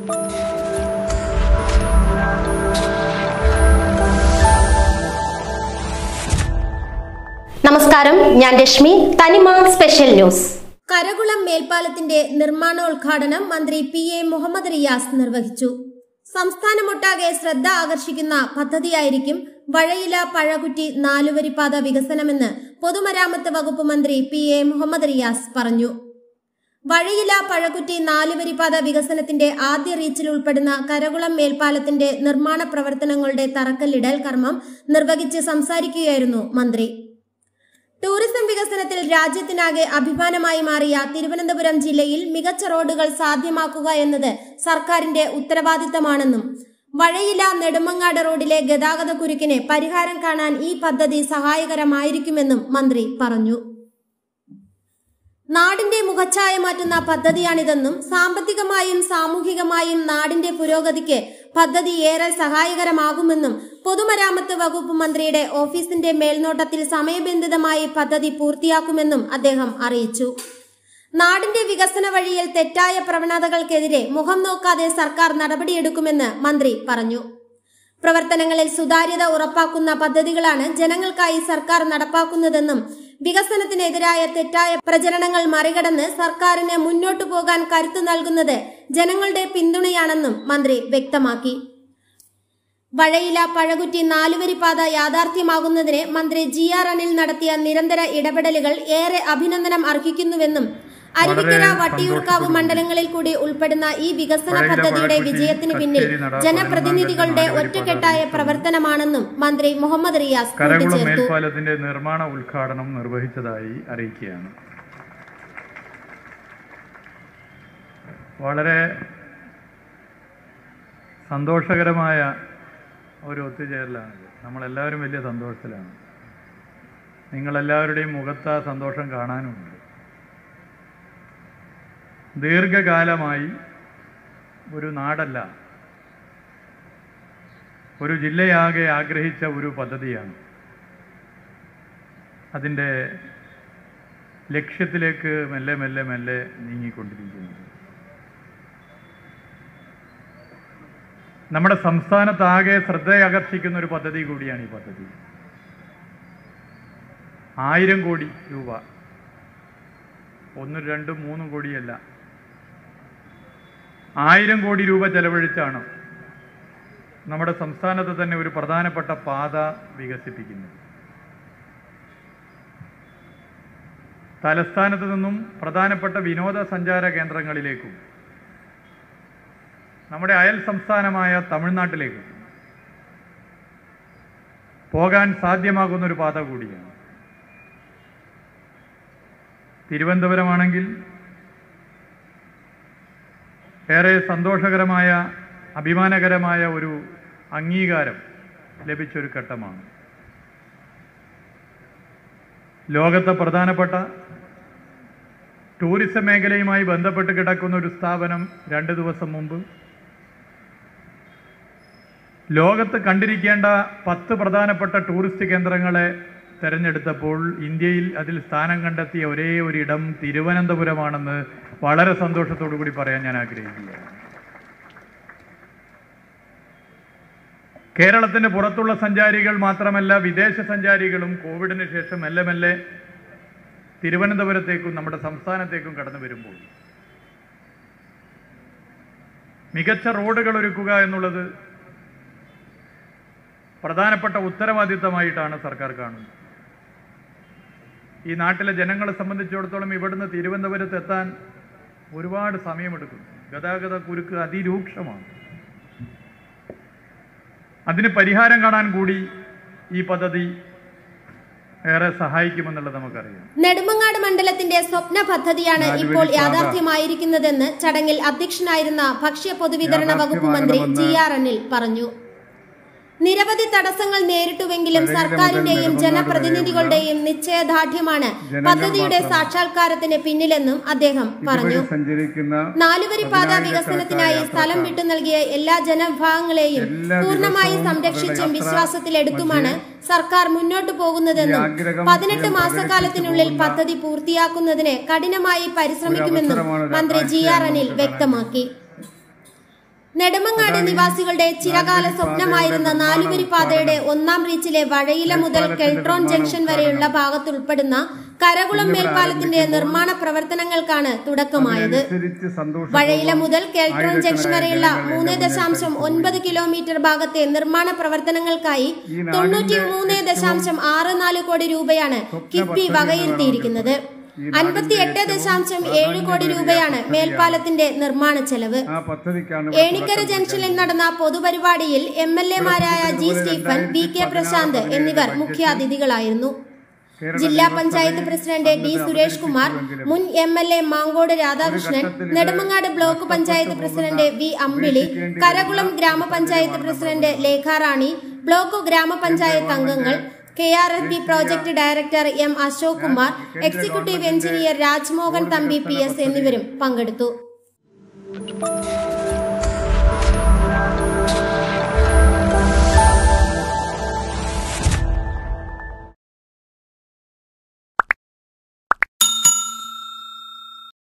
നമസ്കാരം ഞാൻ രശ്മി തനിമ സ്പെഷ്യൽ ന്യൂസ് കരകുളം മേൽപ്പാലത്തിന്റെ നിർമ്മാണോദ്ഘാടനം മന്ത്രി പി എ മുഹമ്മദ് റിയാസ് നിർവഹിച്ചു സംസ്ഥാനമൊട്ടാകെ ശ്രദ്ധ ആകർഷിക്കുന്ന പദ്ധതിയായിരിക്കും വഴയില പഴകുറ്റി നാലുവരിപ്പാത വികസനമെന്ന് പൊതുമരാമത്ത് വകുപ്പ് മന്ത്രി പി എ മുഹമ്മദ് റിയാസ് പറഞ്ഞു വഴയില പഴകുറ്റി നാലുവരിപ്പാത വികസനത്തിന്റെ ആദ്യ റീച്ചിൽ ഉൾപ്പെടുന്ന കരകുളം മേൽപ്പാലത്തിന്റെ നിർമ്മാണ പ്രവർത്തനങ്ങളുടെ തറക്കല്ലിടൽ കർമ്മം നിർവഹിച്ച് സംസാരിക്കുകയായിരുന്നു മന്ത്രി ടൂറിസം വികസനത്തിൽ രാജ്യത്തിനാകെ അഭിമാനമായി മാറിയ തിരുവനന്തപുരം ജില്ലയിൽ മികച്ച റോഡുകൾ സാധ്യമാക്കുക എന്നത് സർക്കാരിന്റെ ഉത്തരവാദിത്തമാണെന്നും വഴയില നെടുമങ്ങാട് റോഡിലെ ഗതാഗത കുരുക്കിന് പരിഹാരം കാണാൻ ഈ പദ്ധതി സഹായകരമായിരിക്കുമെന്നും മന്ത്രി പറഞ്ഞു നാടിന്റെ മുഖച്ഛായ മാറ്റുന്ന പദ്ധതിയാണിതെന്നും സാമ്പത്തികമായും സാമൂഹികമായും നാടിന്റെ പുരോഗതിക്ക് പദ്ധതി ഏറെ സഹായകരമാകുമെന്നും പൊതുമരാമത്ത് വകുപ്പ് മന്ത്രിയുടെ ഓഫീസിന്റെ മേൽനോട്ടത്തിൽ സമയബന്ധിതമായി പദ്ധതി പൂർത്തിയാക്കുമെന്നും അദ്ദേഹം അറിയിച്ചു നാടിന്റെ വികസന വഴിയിൽ തെറ്റായ പ്രവണതകൾക്കെതിരെ മുഖം നോക്കാതെ സർക്കാർ നടപടിയെടുക്കുമെന്ന് മന്ത്രി പറഞ്ഞു പ്രവർത്തനങ്ങളിൽ സുതാര്യത ഉറപ്പാക്കുന്ന പദ്ധതികളാണ് ജനങ്ങൾക്കായി സർക്കാർ നടപ്പാക്കുന്നതെന്നും വികസനത്തിനെതിരായ തെറ്റായ പ്രചരണങ്ങൾ മറികടന്ന് സർക്കാരിന് മുന്നോട്ടു പോകാൻ കരുത്തു നൽകുന്നത് ജനങ്ങളുടെ പിന്തുണയാണെന്നും മന്ത്രി വ്യക്തമാക്കി വഴയില പഴകുറ്റി നാലുവരിപ്പാത യാഥാർത്ഥ്യമാകുന്നതിന് മന്ത്രി ജി ആർ അനിൽ നടത്തിയ നിരന്തര ഇടപെടലുകൾ ഏറെ അഭിനന്ദനം അർഹിക്കുന്നുവെന്നും അരുവിക്കര വട്ടിയൂർക്കാവ് മണ്ഡലങ്ങളിൽ കൂടി ഉൾപ്പെടുന്ന ഈ വികസന പദ്ധതിയുടെ വിജയത്തിന് പിന്നിൽ ജനപ്രതിനിധികളുടെ ഒറ്റക്കെട്ടായ പ്രവർത്തനമാണെന്നും മന്ത്രി മുഹമ്മദ് റിയാസ് കരകുളം കൂട്ടിച്ചേർത്തു മേൽപ്പാലത്തിന്റെ നിർമ്മാണ ഉദ്ഘാടനം നിർവഹിച്ചതായി അറിയിക്കുകയാണ് വളരെ സന്തോഷകരമായ ഒരു ഒത്തുചേരലാണിത് നമ്മളെല്ലാവരും വലിയ സന്തോഷത്തിലാണ് നിങ്ങളെല്ലാവരുടെയും മുഖത്ത് ആ സന്തോഷം കാണാനുമുണ്ട് ദീർഘകാലമായി ഒരു നാടല്ല ഒരു ജില്ലയാകെ ആഗ്രഹിച്ച ഒരു പദ്ധതിയാണ് അതിൻ്റെ ലക്ഷ്യത്തിലേക്ക് മെല്ലെ മെല്ലെ മെല്ലെ നീങ്ങിക്കൊണ്ടിരിക്കുന്നത് നമ്മുടെ സംസ്ഥാനത്താകെ ശ്രദ്ധയാകർഷിക്കുന്ന ഒരു പദ്ധതി കൂടിയാണ് ഈ പദ്ധതി ആയിരം കോടി രൂപ ഒന്നും രണ്ടും മൂന്നും കോടിയല്ല ആയിരം കോടി രൂപ ചെലവഴിച്ചാണ് നമ്മുടെ സംസ്ഥാനത്ത് തന്നെ ഒരു പ്രധാനപ്പെട്ട പാത വികസിപ്പിക്കുന്നത് തലസ്ഥാനത്ത് നിന്നും പ്രധാനപ്പെട്ട വിനോദസഞ്ചാര കേന്ദ്രങ്ങളിലേക്കും നമ്മുടെ അയൽ സംസ്ഥാനമായ തമിഴ്നാട്ടിലേക്കും പോകാൻ സാധ്യമാകുന്ന ഒരു പാത കൂടിയാണ് തിരുവനന്തപുരമാണെങ്കിൽ ഏറെ സന്തോഷകരമായ അഭിമാനകരമായ ഒരു അംഗീകാരം ലഭിച്ചൊരു ഘട്ടമാണ് ലോകത്തെ പ്രധാനപ്പെട്ട ടൂറിസം മേഖലയുമായി ബന്ധപ്പെട്ട് കിടക്കുന്ന ഒരു സ്ഥാപനം രണ്ട് ദിവസം മുമ്പ് ലോകത്ത് കണ്ടിരിക്കേണ്ട പത്ത് പ്രധാനപ്പെട്ട ടൂറിസ്റ്റ് കേന്ദ്രങ്ങളെ തെരഞ്ഞെടുത്തപ്പോൾ ഇന്ത്യയിൽ അതിൽ സ്ഥാനം കണ്ടെത്തിയ ഒരേ ഒരു ഇടം തിരുവനന്തപുരമാണെന്ന് വളരെ സന്തോഷത്തോടു കൂടി പറയാൻ ഞാൻ ആഗ്രഹിക്കുകയാണ് കേരളത്തിന് പുറത്തുള്ള സഞ്ചാരികൾ മാത്രമല്ല വിദേശ സഞ്ചാരികളും കോവിഡിന് ശേഷം മെല്ലെ മെല്ലെ തിരുവനന്തപുരത്തേക്കും നമ്മുടെ സംസ്ഥാനത്തേക്കും കടന്നു വരുമ്പോൾ മികച്ച റോഡുകൾ ഒരുക്കുക എന്നുള്ളത് പ്രധാനപ്പെട്ട ഉത്തരവാദിത്തമായിട്ടാണ് സർക്കാർ കാണുന്നത് ഈ നാട്ടിലെ ജനങ്ങളെ സംബന്ധിച്ചിടത്തോളം ഇവിടുന്ന് തിരുവനന്തപുരത്ത് എത്താൻ ഒരുപാട് സമയമെടുക്കും ഗതാഗത കുരുക്ക് അതിരൂക്ഷമാണ് അതിന് പരിഹാരം കാണാൻ കൂടി ഈ പദ്ധതി ഏറെ സഹായിക്കുമെന്നുള്ളത് നമുക്കറിയാം നെടുമങ്ങാട് മണ്ഡലത്തിന്റെ സ്വപ്ന പദ്ധതിയാണ് ഇപ്പോൾ യാഥാർത്ഥ്യമായിരിക്കുന്നതെന്ന് ചടങ്ങിൽ അധ്യക്ഷനായിരുന്ന ഭക്ഷ്യ പൊതുവിതരണ വകുപ്പ് മന്ത്രി ജി ആർ അനിൽ പറഞ്ഞു നിരവധി തടസ്സങ്ങൾ നേരിട്ടുവെങ്കിലും സർക്കാരിന്റെയും ജനപ്രതിനിധികളുടെയും നിശ്ചയദാർഢ്യമാണ് പദ്ധതിയുടെ സാക്ഷാത്കാരത്തിന് പിന്നിലെന്നും അദ്ദേഹം പറഞ്ഞു സഞ്ചരിക്കുന്ന നാലുവരി പാത വികസനത്തിനായി സ്ഥലം വിട്ടു നൽകിയ എല്ലാ ജനവിഭാഗങ്ങളെയും പൂർണ്ണമായി സംരക്ഷിച്ചും വിശ്വാസത്തിലെടുത്തുമാണ് സർക്കാർ മുന്നോട്ടു പോകുന്നതെന്നും പതിനെട്ട് മാസക്കാലത്തിനുള്ളിൽ പദ്ധതി പൂർത്തിയാക്കുന്നതിന് കഠിനമായി പരിശ്രമിക്കുമെന്നും മന്ത്രി ജി ആർ അനിൽ വ്യക്തമാക്കി നെടുമങ്ങാട് നിവാസികളുടെ ചിരകാല സ്വപ്നമായിരുന്ന നാലുവരി പാതയുടെ ഒന്നാം റീച്ചിലെ വഴയില മുതൽ കെൽട്രോൺ ജംഗ്ഷൻ വരെയുള്ള ഭാഗത്തുൾപ്പെടുന്ന കരകുളം മേൽപ്പാലത്തിന്റെ നിർമ്മാണ പ്രവർത്തനങ്ങൾക്കാണ് തുടക്കമായത് അനുസരിച്ച് സന്തോഷം വഴയില മുതൽ കെൽട്രോൺ ജംഗ്ഷൻ വരെയുള്ള മൂന്ന് ദശാംശം ഒൻപത് കിലോമീറ്റർ ഭാഗത്തെ നിർമ്മാണ പ്രവർത്തനങ്ങൾക്കായി തൊണ്ണൂറ്റി മൂന്ന് ദശാംശം ആറ് നാല് കോടി രൂപയാണ് കിഫ്ബി വകയിരുത്തിയിരിക്കുന്നത് അൻപത്തിയെട്ട് ദശാംശം ഏഴ് കോടി രൂപയാണ് മേൽപ്പാലത്തിന്റെ നിർമ്മാണ ചെലവ് ആ പദ്ധതിക്കാണ് ഏണിക്കര ജംഗ്ഷനിൽ നടന്ന പൊതുപരിപാടിയിൽ എം എൽ എമാരായ G Stephen V K Prashanth എന്നിവർ മുഖ്യാതിഥികളായിരുന്നു ജില്ലാ പഞ്ചായത്ത് പ്രസിഡന്റ് ഡി സുരേഷ് കുമാർ മുൻ M L A Mankode Radhakrishnan Nedumangad block panchayat president V Ambili Karakulam ഗ്രാമപഞ്ചായത്ത് പ്രസിഡന്റ് ലേഖാറാണി ബ്ലോക്ക് ഗ്രാമപഞ്ചായത്ത് അംഗങ്ങൾ K R F B project director M Ashok Kumar executive engineer Rajmohan Thampi P S എന്നിവരും പങ്കെടുത്തു